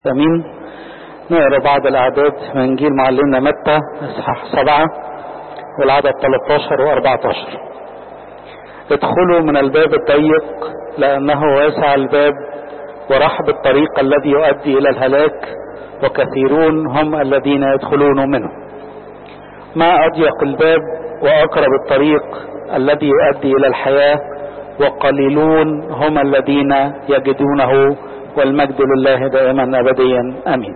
امين نقرا بعض الاعداد من انجيل معلمنا متى اصحاح سبعة والعدد 13 و14 ادخلوا من الباب الضيق لانه واسع الباب ورحب الطريق الذي يؤدي الى الهلاك وكثيرون هم الذين يدخلون منه ما اضيق الباب واقرب الطريق الذي يؤدي الى الحياه وقليلون هم الذين يجدونه والمجد لله دائما ابديا امين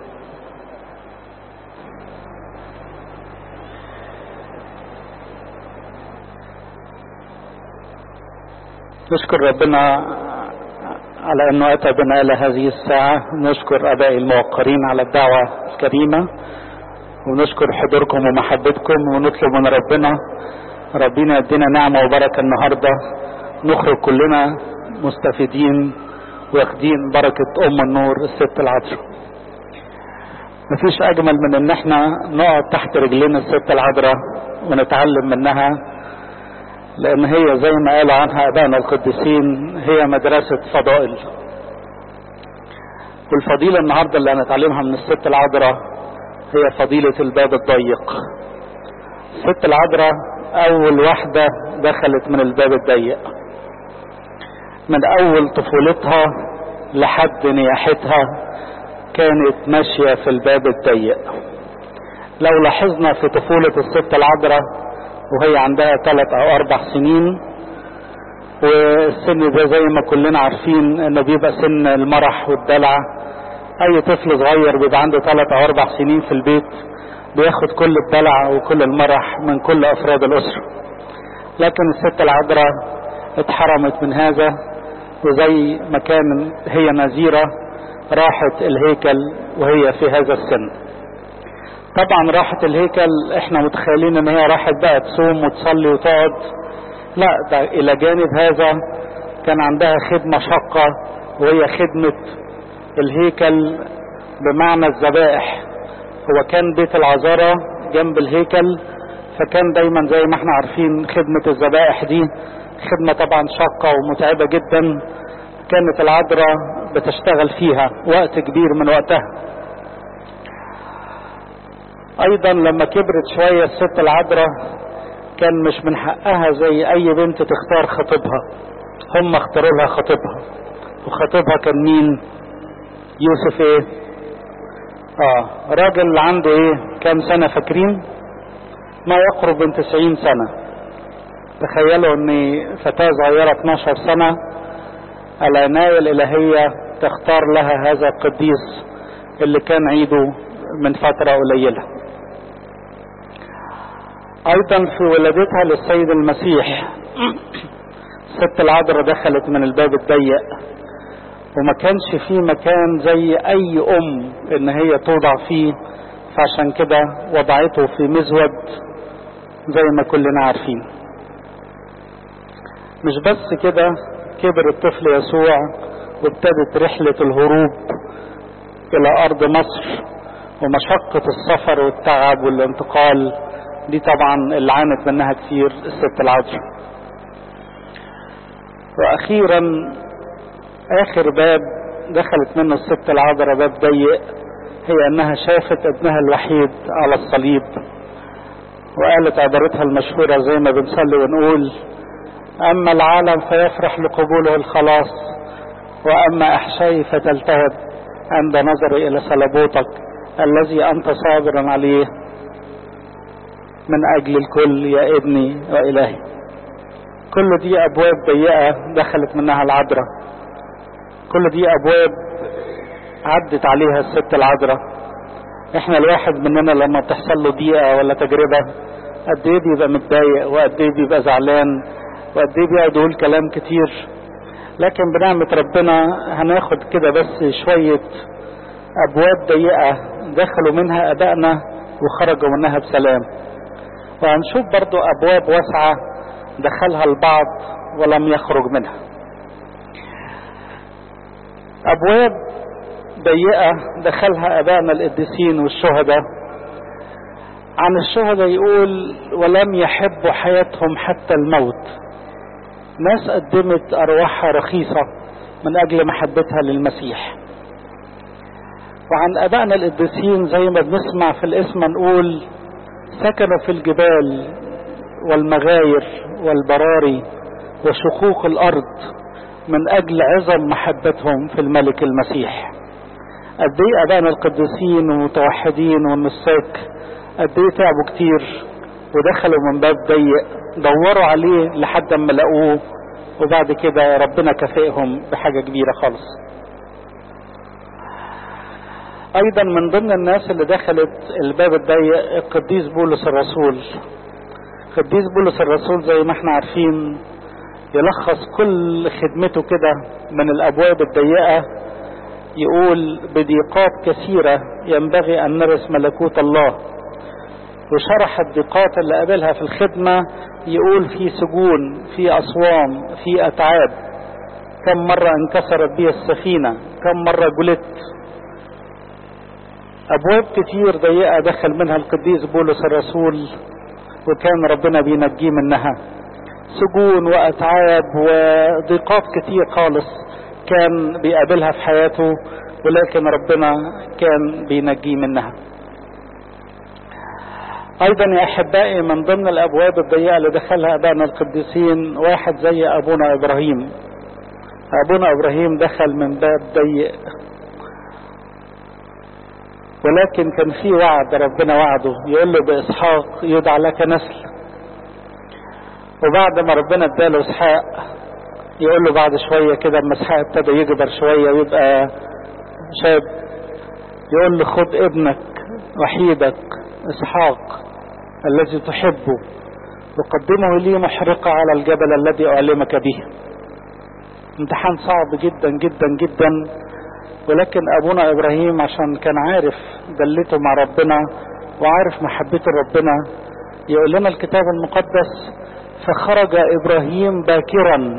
نشكر ربنا على انه اتى بنا الى هذه الساعه نشكر ابائي الموقرين على الدعوه الكريمه ونشكر حضوركم ومحبتكم ونطلب من ربنا ربنا يدينا نعمه وبركه النهارده نخرج كلنا مستفيدين واخدين بركة أم النور الست العذراء مفيش أجمل من إن احنا نقعد تحت رجلين الست العذراء ونتعلم منها لأن هي زي ما قالوا عنها أبائنا القديسين هي مدرسة فضائل والفضيلة النهاردة اللي هنتعلمها من الست العذراء هي فضيلة الباب الضيق الست العذراء أول واحدة دخلت من الباب الضيق من اول طفولتها لحد نياحتها كانت ماشية في الباب الضيق لو لاحظنا في طفولة الست العذراء وهي عندها ثلاث او اربع سنين والسن ده زي ما كلنا عارفين انه بيبقى سن المرح والدلع اي طفل صغير بيبقى عنده ثلاث او اربع سنين في البيت بياخد كل الدلع وكل المرح من كل افراد الاسرة لكن الست العذراء اتحرمت من هذا وزي ما كان هي نذيرة راحت الهيكل وهي في هذا السن طبعا راحت الهيكل احنا متخيلين ان هي راحت بقى تصوم وتصلي وتقعد لا ده الى جانب هذا كان عندها خدمة شقة وهي خدمة الهيكل بمعنى الذبائح هو كان بيت العذارى جنب الهيكل فكان دايما زي ما احنا عارفين خدمة الذبائح دي خدمة طبعا شاقة ومتعبة جدا كانت العذراء بتشتغل فيها وقت كبير من وقتها ايضا لما كبرت شوية الست العذراء كان مش من حقها زي اي بنت تختار خطيبها هم اختاروا لها خطيبها وخطيبها كان مين يوسف ايه اه راجل عنده ايه كام سنة فاكرين ما يقرب من تسعين سنة تخيلوا ان فتاة صغيرة 12 سنة العناية الالهية تختار لها هذا القديس اللي كان عيده من فترة قليلة ايضا في ولادتها للسيد المسيح ست العذراء دخلت من الباب الضيق وما كانش فيه مكان زي اي ام ان هي توضع فيه فعشان كده وضعته في مزود زي ما كلنا عارفين مش بس كده كبر الطفل يسوع وابتدت رحلة الهروب إلى أرض مصر ومشقة السفر والتعب والانتقال دي طبعا اللي عانت منها كتير الست العذراء وأخيرا آخر باب دخلت منه الست العذراء باب ضيق هي أنها شافت ابنها الوحيد على الصليب وقالت عبارتها المشهورة زي ما بنصلي ونقول أما العالم فيفرح لقبوله الخلاص وأما أحشائي فتلتهب عند نظري إلى صلبوتك الذي أنت صابر عليه من أجل الكل يا ابني وإلهي كل دي أبواب ضيقة دخلت منها العذراء كل دي أبواب عدت عليها الست العذراء احنا الواحد مننا لما بتحصل له ضيقة ولا تجربة قد ايه بيبقى متضايق وقد ايه بيبقى زعلان وقد ايه بيقعد يقول كلام كتير لكن بنعمة ربنا هناخد كده بس شوية أبواب ضيقة دخلوا منها أبائنا وخرجوا منها بسلام وهنشوف برضو أبواب واسعة دخلها البعض ولم يخرج منها أبواب ضيقة دخلها أبائنا القديسين والشهداء عن الشهداء يقول ولم يحبوا حياتهم حتى الموت ناس قدمت أرواحها رخيصة من أجل محبتها للمسيح وعن ابائنا القديسين زي ما بنسمع في الاسم نقول سكنوا في الجبال والمغاير والبراري وشقوق الارض من اجل عظم محبتهم في الملك المسيح قد ايه ابائنا القديسين والمتوحدين والنساك قد ايه تعبوا كتير ودخلوا من باب ضيق دوروا عليه لحد ما لقوه وبعد كده ربنا كافئهم بحاجه كبيره خالص ايضا من ضمن الناس اللي دخلت الباب الضيق القديس بولس الرسول القديس بولس الرسول زي ما احنا عارفين يلخص كل خدمته كده من الابواب الضيقه يقول بضيقات كثيره ينبغي ان نرث ملكوت الله وشرح الضيقات اللي قابلها في الخدمه يقول في سجون في اصوام في اتعاب كم مره انكسرت بي السفينه كم مره جلدت ابواب كتير ضيقه دخل منها القديس بولس الرسول وكان ربنا بينجيه منها سجون واتعاب وضيقات كتير خالص كان بيقابلها في حياته ولكن ربنا كان بينجيه منها ايضا يا احبائي من ضمن الابواب الضيقه اللي دخلها ابائنا القديسين واحد زي ابونا ابراهيم ابونا ابراهيم دخل من باب ضيق ولكن كان في وعد ربنا وعده يقول له باسحاق يدعى لك نسل وبعد ما ربنا اداله اسحاق يقول له بعد شويه كده اما اسحاق ابتدى يكبر شويه ويبقى شاب يقول له خد ابنك وحيدك اسحاق الذي تحبه وقدمه لي محرقه على الجبل الذي اعلمك به امتحان صعب جدا جدا جدا ولكن ابونا ابراهيم عشان كان عارف دلته مع ربنا وعارف محبته لربنا يقول لنا الكتاب المقدس فخرج ابراهيم باكرا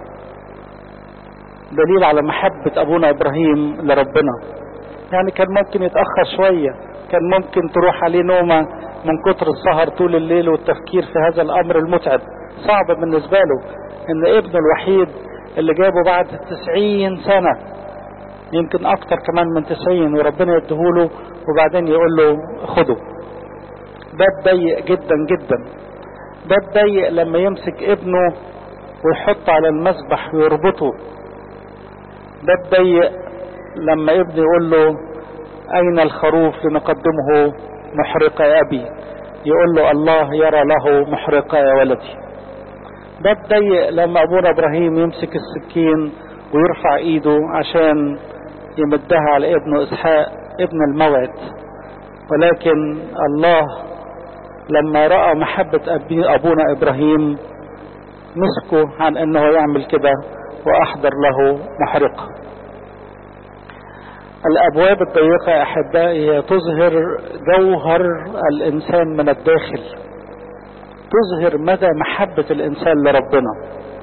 دليل على محبة ابونا ابراهيم لربنا يعني كان ممكن يتأخر شوية كان ممكن تروح عليه نومة من كتر السهر طول الليل والتفكير في هذا الامر المتعب صعب بالنسبة له ان ابنه الوحيد اللي جابه بعد تسعين سنة يمكن اكتر كمان من تسعين وربنا يديهوله وبعدين يقول له خده باب ضيق جدا جدا باب ضيق لما يمسك ابنه ويحط على المسبح ويربطه باب ضيق لما ابنه يقول له اين الخروف لنقدمه محرقة يا ابي يقول له الله يرى له محرقة يا ولدي باب ضيق لما ابونا ابراهيم يمسك السكين ويرفع ايده عشان يمدها على ابنه اسحاق ابن الموعد ولكن الله لما راى محبه ابونا ابراهيم مسكه عن انه يعمل كده واحضر له محرقه الابواب الضيقه يا احبائي هي تظهر جوهر الانسان من الداخل تظهر مدى محبه الانسان لربنا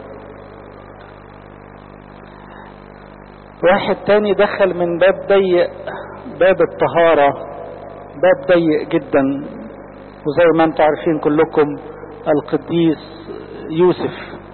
واحد تاني دخل من باب ضيق باب الطهارة باب ضيق جدا وزي ما انتم عارفين كلكم القديس يوسف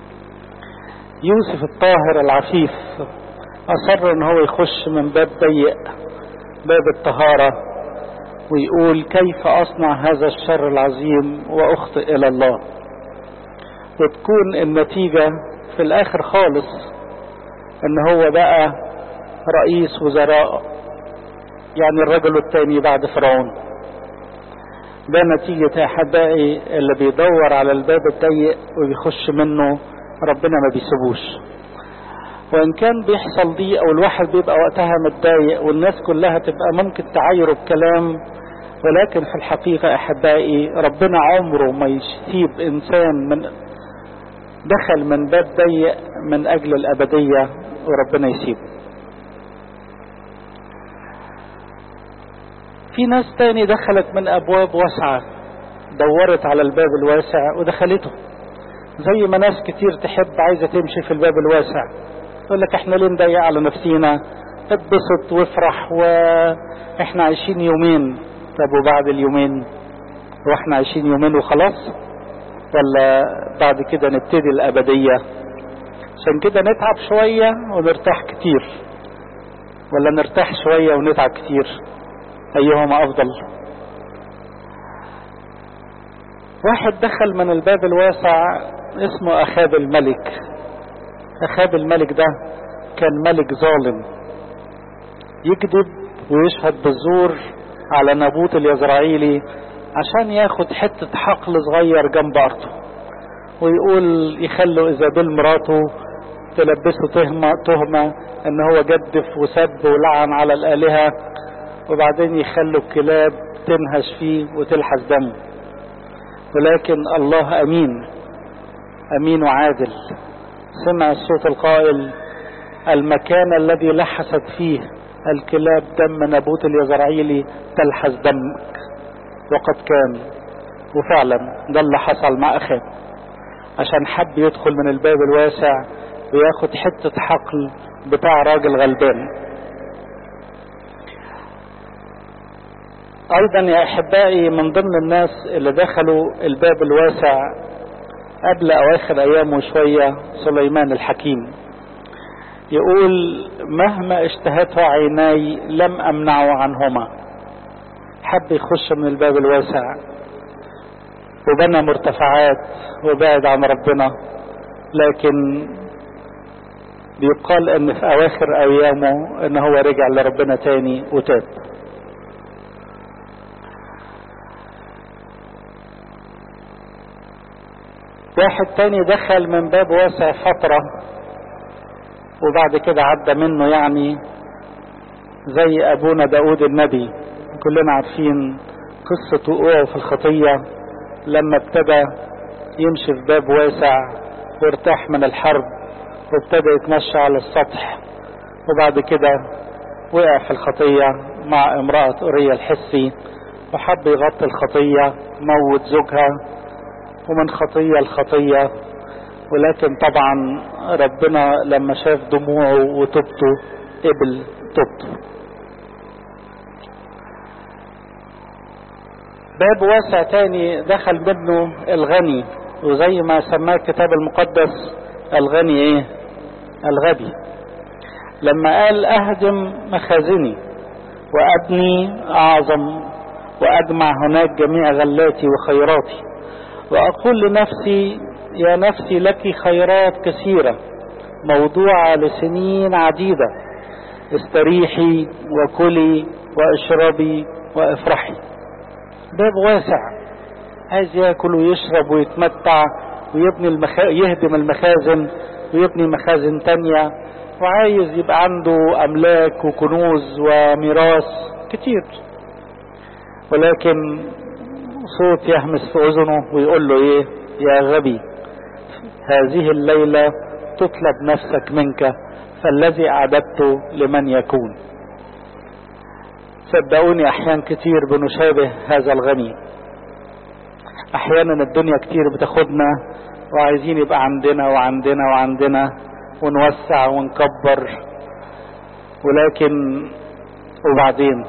يوسف الطاهر العفيف أصر ان هو يخش من باب ضيق باب الطهارة ويقول كيف أصنع هذا الشر العظيم وأخطئ إلى الله وتكون النتيجة في الآخر خالص ان هو بقى رئيس وزراء يعني الرجل الثاني بعد فرعون ده نتيجة يا أحبائي اللي بيدور على الباب الضيق وبيخش منه ربنا ما بيسيبوش وإن كان بيحصل ضيق أو الواحد بيبقى وقتها متضايق والناس كلها تبقى ممكن تعايره بكلام ولكن في الحقيقة يا أحبائي ربنا عمره ما يسيب إنسان من دخل من باب ضيق من أجل الأبدية وربنا يسيبه في ناس تاني دخلت من ابواب واسعة دورت على الباب الواسع ودخلته زي ما ناس كتير تحب عايزة تمشي في الباب الواسع يقول لك احنا ليه نضيق على نفسينا اتبسط وافرح واحنا عايشين يومين طب وبعد اليومين واحنا عايشين يومين وخلاص ولا بعد كده نبتدي الابدية عشان كده نتعب شوية ونرتاح كتير ولا نرتاح شوية ونتعب كتير أيهما أفضل واحد دخل من الباب الواسع اسمه أخاب الملك أخاب الملك ده كان ملك ظالم يكذب ويشهد بالزور على نابوت اليزرعيلي عشان ياخد حتة حقل صغير جنب أرضه ويقول يخلوا إيزابيل مراته تلبسه تهمة, تهمة ان هو جدف وسب ولعن على الآلهة وبعدين يخلوا الكلاب تنهش فيه وتلحس دمه ولكن الله أمين أمين وعادل سمع الصوت القائل المكان الذي لحست فيه الكلاب دم نابوت اليزرعيلي تلحس دمك وقد كان وفعلا ده اللي حصل مع أخاب عشان حب يدخل من الباب الواسع وياخد حتة حقل بتاع راجل غلبان ايضا يا احبائي من ضمن الناس اللي دخلوا الباب الواسع قبل اواخر ايامه شوية سليمان الحكيم يقول مهما اشتهته عيناي لم امنعه عنهما حب يخش من الباب الواسع وبنى مرتفعات وبعد عن ربنا لكن بيقال ان في اواخر ايامه ان هو رجع لربنا تاني وتاب واحد تاني دخل من باب واسع فترة وبعد كده عدى منه يعني زي ابونا داود النبي كلنا عارفين قصة وقوعه في الخطية لما ابتدى يمشي في باب واسع وارتاح من الحرب وابتدى يتمشى على السطح وبعد كده وقع في الخطية مع امرأة أورية الحسي وحب يغطي الخطية موت زوجها ومن خطية لخطية ولكن طبعا ربنا لما شاف دموعه وتوبته قبل توبته باب واسع تاني دخل منه الغني وزي ما سماه الكتاب المقدس الغني ايه الغبي لما قال اهدم مخازني وابني اعظم واجمع هناك جميع غلاتي وخيراتي واقول لنفسي يا نفسي لك خيرات كثيرة موضوعة لسنين عديدة استريحي وكلي واشربي وافرحي باب واسع عايز ياكل ويشرب ويتمتع ويبني المخ... يهدم المخازن ويبني مخازن تانية وعايز يبقى عنده أملاك وكنوز وميراث كتير ولكن صوت يهمس في أذنه ويقول له إيه يا غبي هذه الليلة تطلب نفسك منك فالذي أعددته لمن يكون صدقوني أحيان كتير بنشابه هذا الغني أحيانا الدنيا كتير بتاخدنا وعايزين يبقى عندنا وعندنا وعندنا ونوسع ونكبر ولكن وبعدين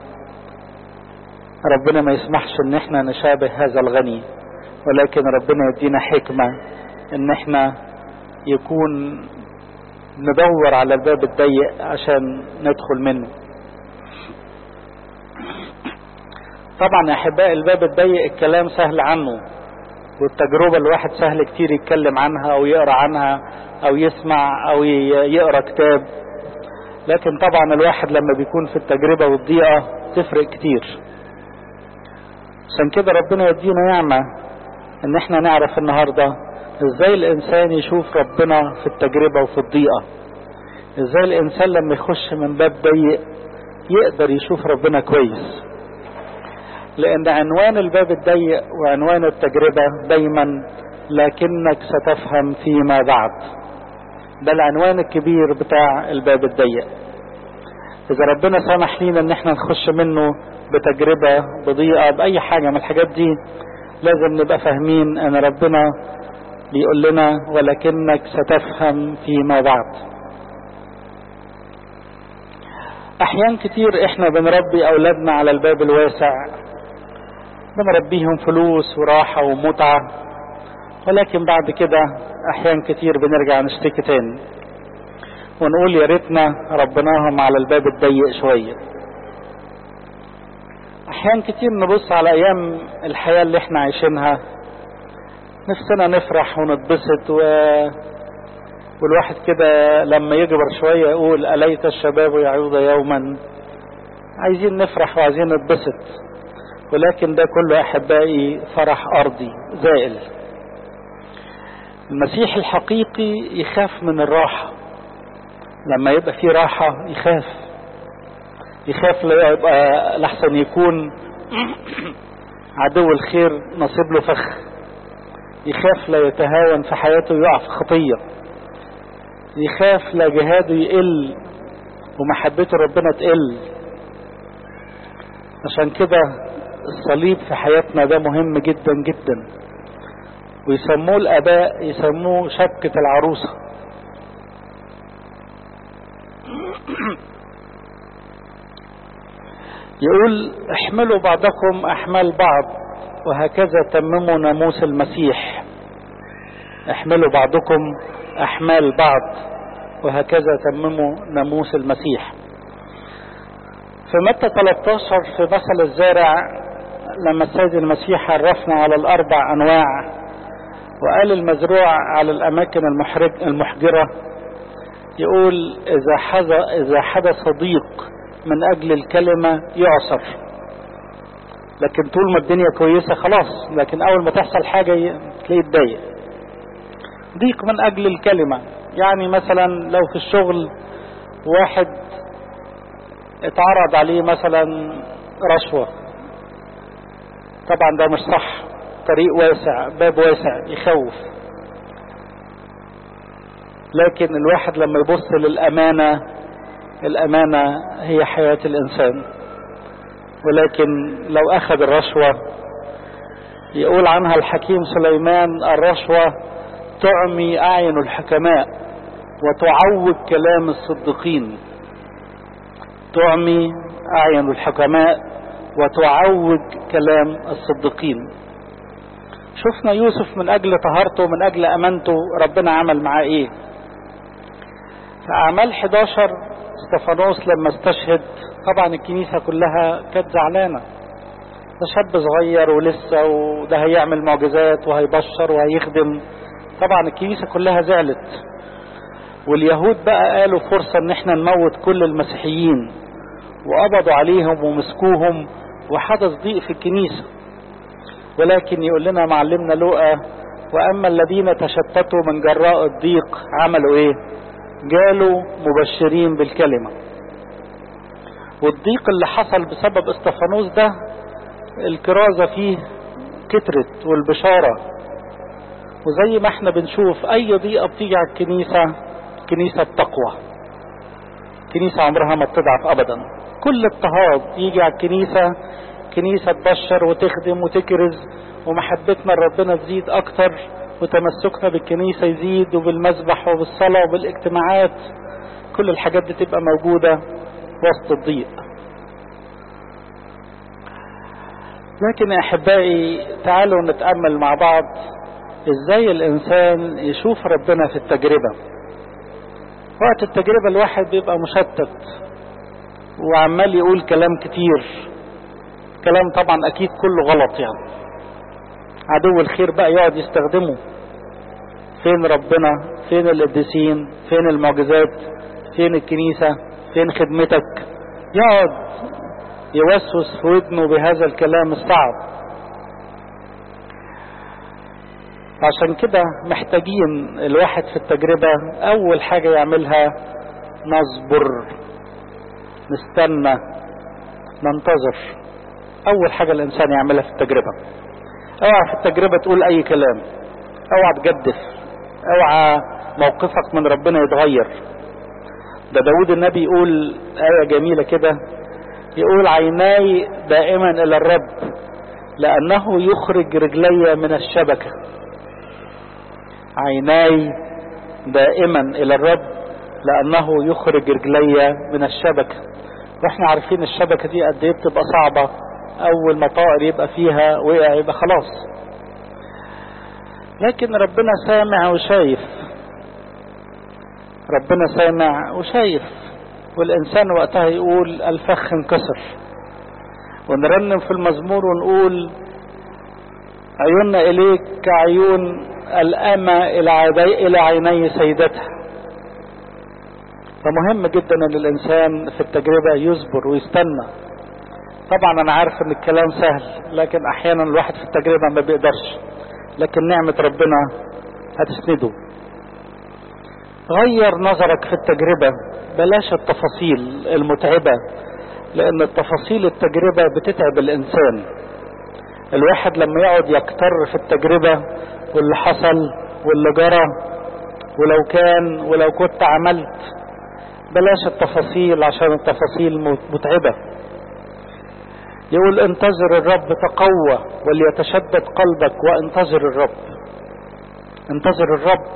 ربنا ما يسمحش ان احنا نشابه هذا الغني ولكن ربنا يدينا حكمة ان احنا يكون ندور على الباب الضيق عشان ندخل منه طبعا يا احبائي الباب الضيق الكلام سهل عنه والتجربة الواحد سهل كتير يتكلم عنها او يقرا عنها او يسمع او يقرا كتاب لكن طبعا الواحد لما بيكون في التجربة والضيقة تفرق كتير عشان كده ربنا يدينا نعمة ان احنا نعرف النهاردة ازاي الانسان يشوف ربنا في التجربة وفي الضيقة ازاي الانسان لما يخش من باب ضيق يقدر يشوف ربنا كويس لان عنوان الباب الضيق وعنوان التجربة دايما لكنك ستفهم فيما بعد ده العنوان الكبير بتاع الباب الضيق اذا ربنا سمح لينا ان احنا نخش منه بتجربة بضيقة باي حاجة من الحاجات دي لازم نبقى فاهمين ان ربنا بيقول لنا ولكنك ستفهم فيما بعد احيان كتير احنا بنربي اولادنا على الباب الواسع بنربيهم فلوس وراحة ومتعة ولكن بعد كده احيان كتير بنرجع نشتكي تاني ونقول يا ريتنا ربناهم على الباب الضيق شويه احيان كتير نبص على ايام الحياه اللي احنا عايشينها نفسنا نفرح ونتبسط و... والواحد كده لما يكبر شويه يقول اليت الشباب يعود يوما عايزين نفرح وعايزين نتبسط ولكن ده كله احبائي فرح ارضي زائل المسيح الحقيقي يخاف من الراحه لما يبقى في راحه يخاف يخاف لا يبقى لحسن يكون عدو الخير نصيب له فخ يخاف لا يتهاون في حياته يقع في خطية يخاف لا جهاده يقل ومحبته ربنا تقل عشان كده الصليب في حياتنا ده مهم جدا جدا ويسموه الآباء يسموه شبكة العروسة يقول احملوا بعضكم احمال بعض وهكذا تمموا ناموس المسيح احملوا بعضكم احمال بعض وهكذا تمموا ناموس المسيح في متى 13 في مثل الزارع لما السيد المسيح عرفنا على الاربع انواع وقال المزروع على الاماكن المحرج المحجره يقول اذا حدث اذا حدث ضيق من اجل الكلمة يعصر لكن طول ما الدنيا كويسة خلاص لكن اول ما تحصل حاجة تلاقيه يتضايق ضيق من اجل الكلمة يعني مثلا لو في الشغل واحد اتعرض عليه مثلا رشوة طبعا ده مش صح طريق واسع باب واسع يخوف لكن الواحد لما يبص للأمانة الأمانة هي حياة الإنسان ولكن لو أخذ الرشوة يقول عنها الحكيم سليمان الرشوة تعمي أعين الحكماء وتعوج كلام الصديقين تعمي أعين الحكماء وتعوج كلام الصديقين شفنا يوسف من أجل طهارته من أجل أمانته ربنا عمل معاه إيه في أعمال 11 استفانوس لما استشهد طبعا الكنيسة كلها كانت زعلانة ده شاب صغير ولسه وده هيعمل معجزات وهيبشر وهيخدم طبعا الكنيسة كلها زعلت واليهود بقى قالوا فرصة ان احنا نموت كل المسيحيين وقبضوا عليهم ومسكوهم وحدث ضيق في الكنيسة ولكن يقول لنا معلمنا لوقا واما الذين تشتتوا من جراء الضيق عملوا ايه جالوا مبشرين بالكلمة والضيق اللي حصل بسبب استفانوس ده الكرازة فيه كترت والبشارة وزي ما احنا بنشوف اي ضيقة بتيجي على الكنيسة كنيسة تقوى كنيسة عمرها ما بتضعف ابدا كل اضطهاد يجي على الكنيسة كنيسة تبشر وتخدم وتكرز ومحبتنا لربنا تزيد اكتر وتمسكنا بالكنيسة يزيد وبالمسبح وبالصلاة وبالاجتماعات كل الحاجات دي تبقى موجودة وسط الضيق لكن يا احبائي تعالوا نتأمل مع بعض ازاي الانسان يشوف ربنا في التجربة وقت التجربة الواحد بيبقى مشتت وعمال يقول كلام كتير كلام طبعا اكيد كله غلط يعني عدو الخير بقى يقعد يستخدمه فين ربنا فين القديسين فين المعجزات فين الكنيسة فين خدمتك يقعد يوسوس في ودنه بهذا الكلام الصعب عشان كده محتاجين الواحد في التجربة أول حاجة يعملها نصبر نستنى ننتظر أول حاجة الإنسان يعملها في التجربة اوعى في التجربة تقول أي كلام اوعى تجدف اوعى موقفك من ربنا يتغير ده داود النبي يقول آية جميلة كده يقول عيناي دائما إلى الرب لأنه يخرج رجلي من الشبكة عيناي دائما إلى الرب لأنه يخرج رجلي من الشبكة واحنا عارفين الشبكة دي قد ايه بتبقى صعبة أول ما طائر يبقى فيها وقع يبقى خلاص لكن ربنا سامع وشايف ربنا سامع وشايف والإنسان وقتها يقول الفخ انكسر ونرنم في المزمور ونقول عيوننا إليك كعيون الأمة إلى عيني سيدتها فمهم جدا ان الانسان في التجربة يصبر ويستنى طبعا انا عارف ان الكلام سهل لكن احيانا الواحد في التجربة ما بيقدرش لكن نعمة ربنا هتسنده غير نظرك في التجربة بلاش التفاصيل المتعبة لان التفاصيل التجربة بتتعب الانسان الواحد لما يقعد يكتر في التجربة واللي حصل واللي جرى ولو كان ولو كنت عملت بلاش التفاصيل عشان التفاصيل متعبة يقول انتظر الرب تقوى وليتشدد قلبك وانتظر الرب انتظر الرب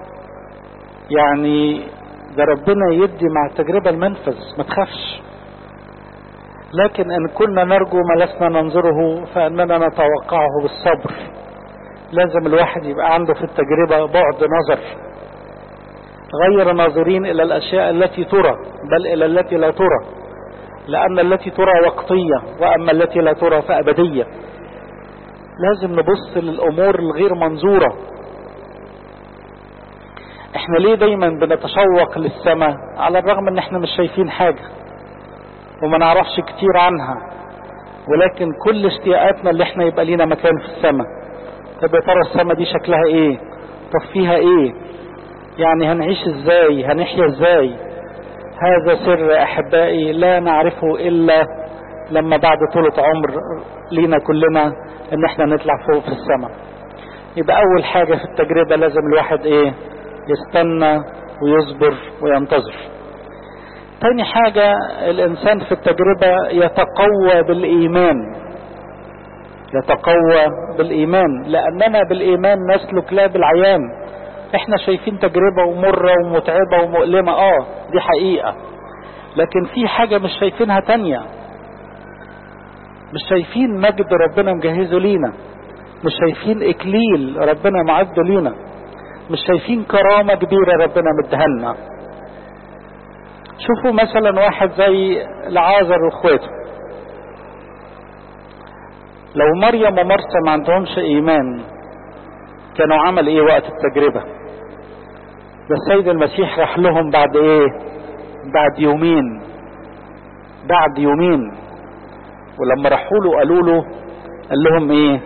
يعني ده ربنا يدي مع التجربة المنفذ ما تخافش لكن ان كنا نرجو ما لسنا ننظره فاننا نتوقعه بالصبر لازم الواحد يبقى عنده في التجربة بعد نظر غير ناظرين الى الاشياء التي ترى بل الى التي لا ترى لان التي ترى وقتية واما التي لا ترى فابدية لازم نبص للامور الغير منظورة احنا ليه دايما بنتشوق للسماء على الرغم ان احنا مش شايفين حاجة وما نعرفش كتير عنها ولكن كل اشتياقاتنا اللي احنا يبقى لينا مكان في السماء طب يا ترى السماء دي شكلها ايه طب فيها ايه يعني هنعيش ازاي هنحيا ازاي هذا سر احبائي لا نعرفه الا لما بعد طولة عمر لينا كلنا ان احنا نطلع فوق في السماء يبقى اول حاجة في التجربة لازم الواحد ايه يستنى ويصبر وينتظر تاني حاجة الانسان في التجربة يتقوى بالايمان يتقوى بالايمان لاننا بالايمان نسلك لا بالعيان احنا شايفين تجربة ومرة ومتعبة ومؤلمة اه دي حقيقة لكن في حاجة مش شايفينها تانية مش شايفين مجد ربنا مجهزه لينا مش شايفين اكليل ربنا معده لينا مش شايفين كرامة كبيرة ربنا مدهلنا شوفوا مثلا واحد زي العازر واخواته لو مريم ومرسى ما عندهمش ايمان كانوا عمل ايه وقت التجربة ده السيد المسيح راح لهم بعد ايه بعد يومين بعد يومين ولما راحوا له قالوا له قال لهم ايه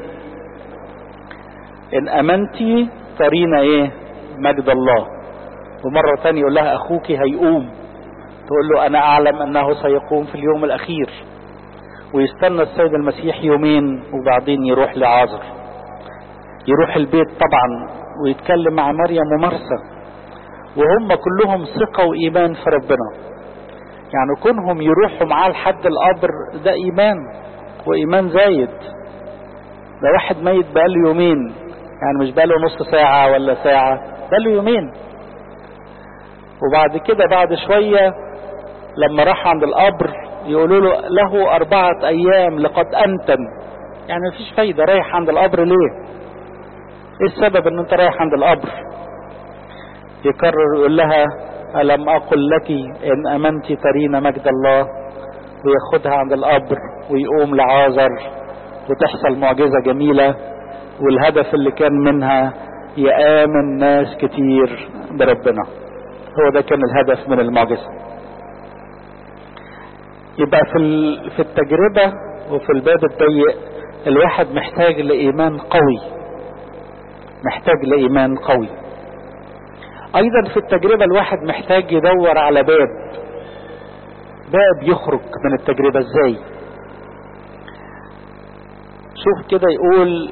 ان امنتي ترينا ايه مجد الله ومرة تانية يقول لها اخوك هيقوم تقول له انا اعلم انه سيقوم في اليوم الاخير ويستنى السيد المسيح يومين وبعدين يروح لعازر يروح البيت طبعا ويتكلم مع مريم ومرسى وهم كلهم ثقة وإيمان في ربنا يعني كونهم يروحوا معاه لحد القبر ده إيمان وإيمان زايد ده واحد ميت بقاله يومين يعني مش بقاله نص ساعة ولا ساعة بقاله يومين وبعد كده بعد شوية لما راح عند القبر يقولوا له له أربعة أيام لقد أنتن يعني مفيش فايدة رايح عند القبر ليه ايه السبب ان انت رايح عند القبر يكرر يقول لها ألم أقل لك إن أمنت ترين مجد الله وياخدها عند القبر ويقوم لعازر وتحصل معجزة جميلة والهدف اللي كان منها يآمن ناس كتير بربنا هو ده كان الهدف من المعجزة يبقى في في التجربة وفي الباب الضيق الواحد محتاج لإيمان قوي محتاج لإيمان قوي أيضا في التجربة الواحد محتاج يدور على باب باب يخرج من التجربة ازاي شوف كده يقول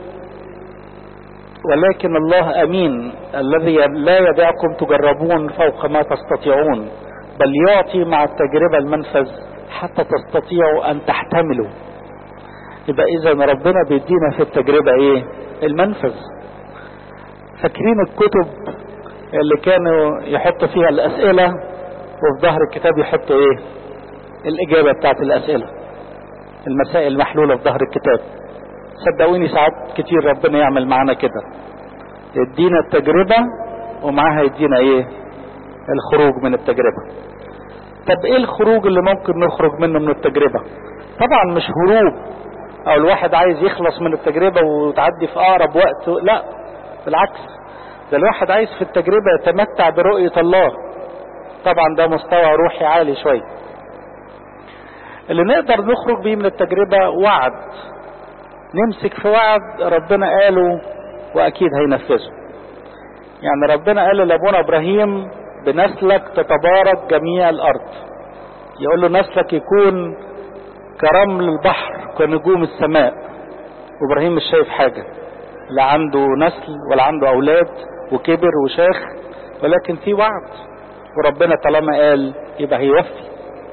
ولكن الله أمين الذي لا يدعكم تجربون فوق ما تستطيعون بل يعطي مع التجربة المنفذ حتى تستطيعوا أن تحتملوا يبقى إذا ربنا بيدينا في التجربة إيه المنفذ فاكرين الكتب اللي كانوا يحطوا فيها الأسئلة وفي ظهر الكتاب يحطوا إيه الإجابة بتاعت الأسئلة المسائل المحلولة في ظهر الكتاب صدقوني ساعات كتير ربنا يعمل معانا كده يدينا التجربة ومعاها يدينا ايه الخروج من التجربة طب ايه الخروج اللي ممكن نخرج منه من التجربة طبعا مش هروب او الواحد عايز يخلص من التجربة وتعدي في اقرب وقت لا بالعكس ده الواحد عايز في التجربة يتمتع برؤية الله طبعا ده مستوى روحي عالي شوية اللي نقدر نخرج بيه من التجربة وعد نمسك في وعد ربنا قاله واكيد هينفذه يعني ربنا قال لابونا ابراهيم بنسلك تتبارك جميع الارض يقول له نسلك يكون كرمل البحر كنجوم السماء وابراهيم مش شايف حاجة لا عنده نسل ولا عنده اولاد وكبر وشاخ ولكن في وعد وربنا طالما قال يبقى هيوفي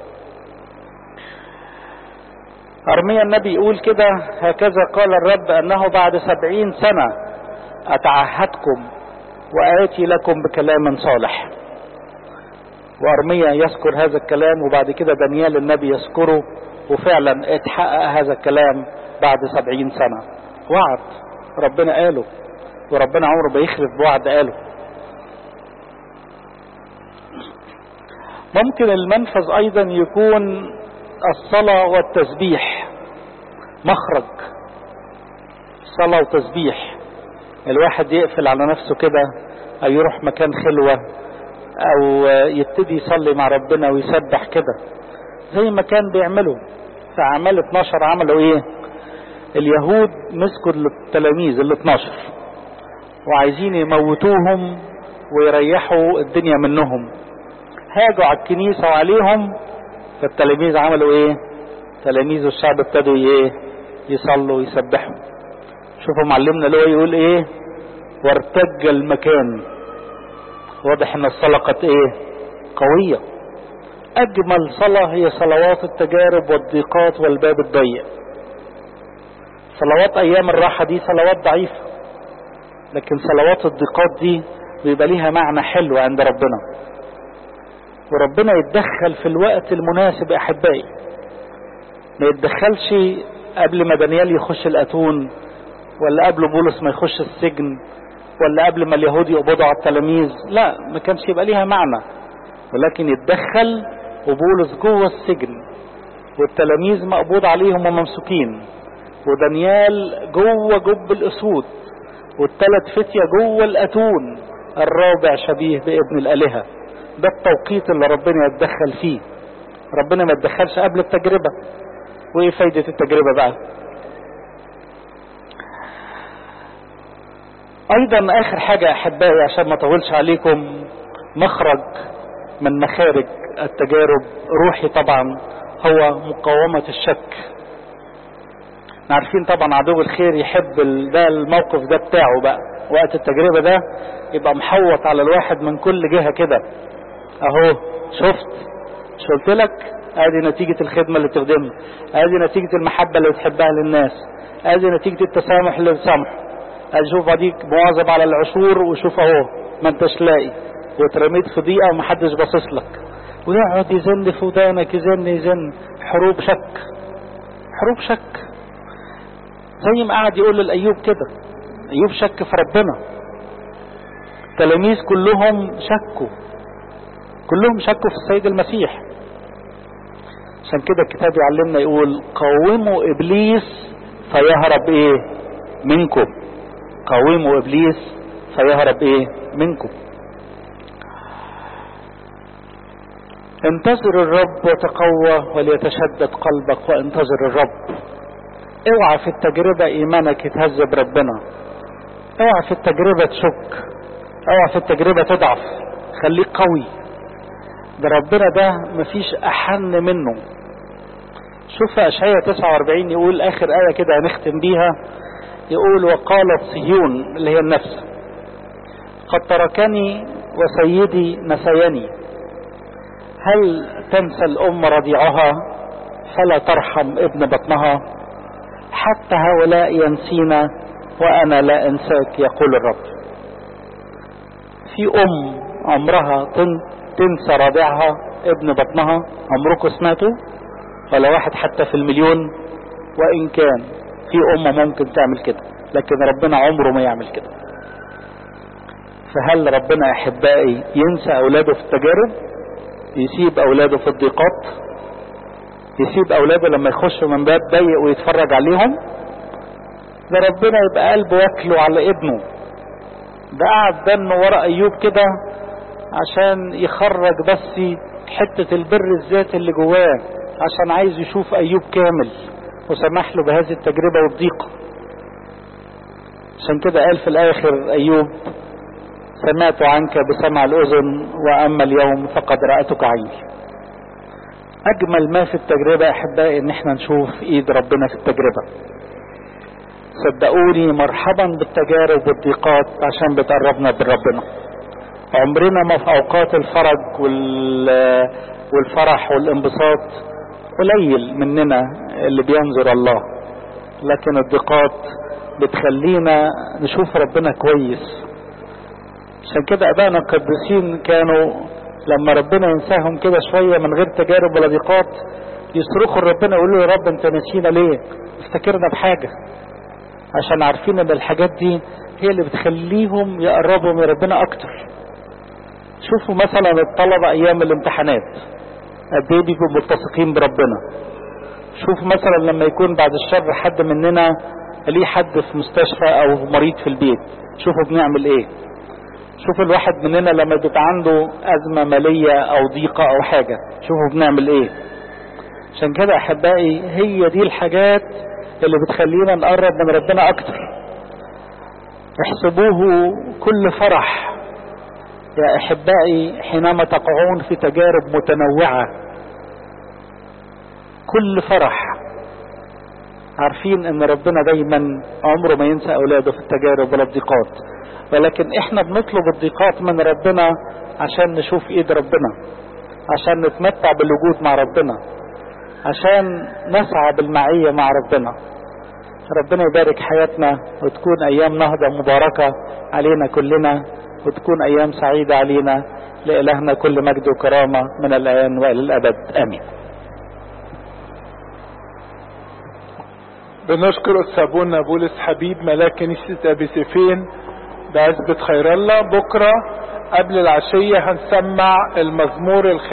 أرميا النبي يقول كده هكذا قال الرب أنه بعد سبعين سنة أتعهدكم وآتي لكم بكلام صالح وأرميا يذكر هذا الكلام وبعد كده دانيال النبي يذكره وفعلا اتحقق هذا الكلام بعد سبعين سنة وعد ربنا قاله وربنا عمره بيخلف بوعد قاله ممكن المنفذ ايضا يكون الصلاة والتسبيح مخرج صلاة وتسبيح الواحد يقفل على نفسه كده او يروح مكان خلوة او يبتدي يصلي مع ربنا ويسبح كده زي ما كان بيعملوا في اعمال 12 عملوا ايه اليهود مسكوا التلاميذ ال 12 وعايزين يموتوهم ويريحوا الدنيا منهم هاجوا على الكنيسة وعليهم فالتلاميذ عملوا ايه تلاميذ الشعب ابتدوا ايه يصلوا ويسبحوا شوفوا معلمنا اللي هو يقول ايه وارتج المكان واضح ان الصلاة قد ايه قوية اجمل صلاة هي صلوات التجارب والضيقات والباب الضيق صلوات ايام الراحة دي صلوات ضعيفة لكن صلوات الضيقات دي بيبقى ليها معنى حلو عند ربنا وربنا يتدخل في الوقت المناسب احبائي ما يتدخلش قبل ما دانيال يخش الاتون ولا قبل بولس ما يخش السجن ولا قبل ما اليهود يقبضوا على التلاميذ لا ما كانش يبقى ليها معنى ولكن يتدخل وبولس جوه السجن والتلاميذ مقبوض عليهم وممسوكين ودانيال جوه جب الاسود والثلاث فتية جوه الاتون الرابع شبيه بابن الالهة ده التوقيت اللي ربنا يتدخل فيه ربنا ما يتدخلش قبل التجربة وايه فايدة التجربة بقى ايضا اخر حاجة احبائي عشان ما اطولش عليكم مخرج من مخارج التجارب روحي طبعا هو مقاومة الشك عارفين طبعا عدو الخير يحب ده الموقف ده بتاعه بقى وقت التجربة ده يبقى محوط على الواحد من كل جهة كده اهو شفت مش قلت لك ادي نتيجة الخدمة اللي بتخدمها ادي نتيجة المحبة اللي بتحبها للناس ادي نتيجة التسامح اللي بتسامحه ادي شوف اديك مواظب على العشور وشوف اهو ما انتش لاقي واترميت في ضيقة ومحدش باصص لك ويقعد يزن في ودانك يزن يزن حروب شك حروب شك زي ما قعد يقول للأيوب كده أيوب شك في ربنا التلاميذ كلهم شكوا كلهم شكوا في السيد المسيح عشان كده الكتاب يعلمنا يقول قاوموا ابليس فيهرب ايه منكم قاوموا ابليس فيهرب ايه منكم انتظر الرب وتقوى وليتشدد قلبك وانتظر الرب اوعى في التجربة ايمانك يتهز بربنا اوعى في التجربة تشك اوعى في التجربة تضعف خليك قوي ده ربنا ده مفيش احن منه شوف اشعياء 49 يقول اخر ايه كده هنختم بيها يقول وقالت صهيون اللي هي النفس قد تركني وسيدي نسيني هل تنسى الام رضيعها فلا ترحم ابن بطنها حتى هؤلاء ينسينا وانا لا انساك يقول الرب في ام عمرها تنسى رضيعها ابن بطنها عمركم سمعتوا ولا واحد حتى في المليون وان كان في امه ممكن تعمل كده لكن ربنا عمره ما يعمل كده فهل ربنا احبائي ينسى اولاده في التجارب يسيب اولاده في الضيقات يسيب اولاده لما يخشوا من باب ضيق ويتفرج عليهم ده ربنا يبقى قلبه واكله على ابنه ده قعد دنه ورا ايوب كده عشان يخرج بس حتة البر الذات اللي جواه عشان عايز يشوف ايوب كامل وسمح له بهذه التجربة والضيقة عشان كده قال في الاخر ايوب سمعت عنك بسمع الاذن واما اليوم فقد رأتك عيني اجمل ما في التجربة احبائي ان احنا نشوف ايد ربنا في التجربة صدقوني مرحبا بالتجارب والضيقات عشان بتقربنا بربنا عمرنا ما في اوقات الفرج وال والفرح والانبساط قليل مننا اللي بينظر الله لكن الضيقات بتخلينا نشوف ربنا كويس عشان كده ابائنا القديسين كانوا لما ربنا ينساهم كده شوية من غير تجارب ولا ضيقات يصرخوا لربنا يقولوا يا رب انت نسينا ليه افتكرنا بحاجة عشان عارفين ان الحاجات دي هي اللي بتخليهم يقربوا من ربنا اكتر شوفوا مثلا الطلبة ايام الامتحانات قد ايه بيبقوا ملتصقين بربنا شوفوا مثلا لما يكون بعد الشر حد مننا ليه حد في مستشفى او مريض في البيت شوفوا بنعمل ايه شوفوا الواحد مننا لما بيبقى عنده ازمة مالية او ضيقة او حاجة شوفوا بنعمل ايه عشان كده احبائي هي دي الحاجات اللي بتخلينا نقرب من ربنا اكتر احسبوه كل فرح يا احبائي حينما تقعون في تجارب متنوعة كل فرح عارفين ان ربنا دايما عمره ما ينسى اولاده في التجارب ولا الضيقات ولكن احنا بنطلب الضيقات من ربنا عشان نشوف ايد ربنا عشان نتمتع بالوجود مع ربنا عشان نسعى بالمعية مع ربنا ربنا يبارك حياتنا وتكون ايام نهضة مباركة علينا كلنا وتكون ايام سعيدة علينا لإلهنا كل مجد وكرامة من الآن وإلى الأبد آمين بنشكر السابونا بولس حبيب ملاك كنيسة أبي سيفين بعزبة خير الله بكرة قبل العشية هنسمع المزمور الخ